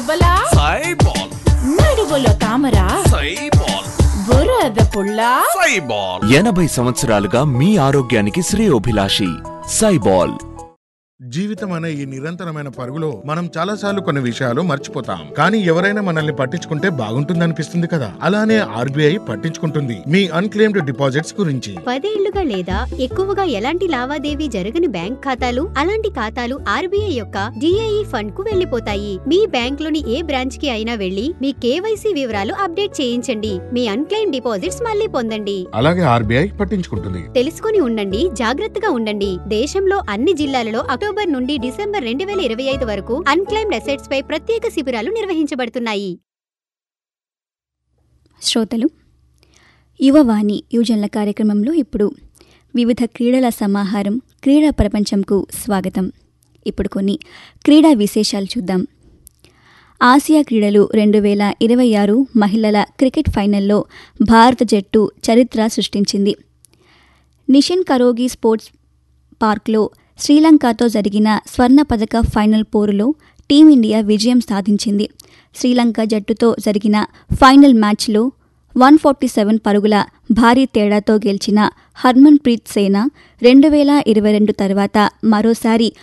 బొబ్బలా సైబాల్ నడువులో తామర సైబాల్ బురద పుల్ల సైబాల్ ఎనభై సంవత్సరాలుగా మీ ఆరోగ్యానికి శ్రేయోభిలాషి సైబాల్ జీవితం అనే ఈ నిరంతరమైన పరుగులో మనం చాలాసార్లు కొన్ని విషయాలు మర్చిపోతాం కానీ ఎవరైనా మనల్ని పట్టించుకుంటే బాగుంటుందనిపిస్తుంది కదా అలానే ఆర్బీఐ పట్టించుకుంటుంది మీ అన్క్లెయిమ్డ్ డిపాజిట్స్ గురించి పదేళ్లుగా లేదా ఎక్కువగా ఎలాంటి లావాదేవీ జరగని బ్యాంక్ ఖాతాలు అలాంటి ఖాతాలు ఆర్బీఐ యొక్క డిఐఈ ఫండ్ కు వెళ్లిపోతాయి మీ బ్యాంక్ లోని ఏ బ్రాంచ్ కి అయినా వెళ్లి మీ కేవైసీ వివరాలు అప్డేట్ చేయించండి మీ అన్క్లెయిమ్ డిపాజిట్స్ మళ్ళీ పొందండి అలాగే ఆర్బీఐ పట్టించుకుంటుంది తెలుసుకుని ఉండండి జాగ్రత్తగా ఉండండి దేశంలో అన్ని జిల్లాలలో అక్టోబర్ నుండి డిసెంబర్ రెండు వేల ఇరవై ఐదు వరకు అన్క్లైమ్డ్ అసెట్స్ పై ప్రత్యేక శిబిరాలు నిర్వహించబడుతున్నాయి శ్రోతలు యువవాణి యువజనుల కార్యక్రమంలో ఇప్పుడు వివిధ క్రీడల సమాహారం క్రీడా ప్రపంచంకు స్వాగతం ఇప్పుడు కొన్ని క్రీడా విశేషాలు చూద్దాం ఆసియా క్రీడలు రెండు వేల ఇరవై ఆరు మహిళల క్రికెట్ ఫైనల్లో భారత జట్టు చరిత్ర సృష్టించింది నిషిన్ కరోగి స్పోర్ట్స్ పార్క్లో శ్రీలంకతో జరిగిన స్వర్ణ పథక ఫైనల్ పోరులో టీమిండియా విజయం సాధించింది శ్రీలంక జట్టుతో జరిగిన ఫైనల్ మ్యాచ్లో వన్ ఫార్టీ సెవెన్ పరుగుల భారీ తేడాతో గెలిచిన హర్మన్ ప్రీత్ సేన రెండు వేల ఇరవై రెండు తర్వాత మరోసారి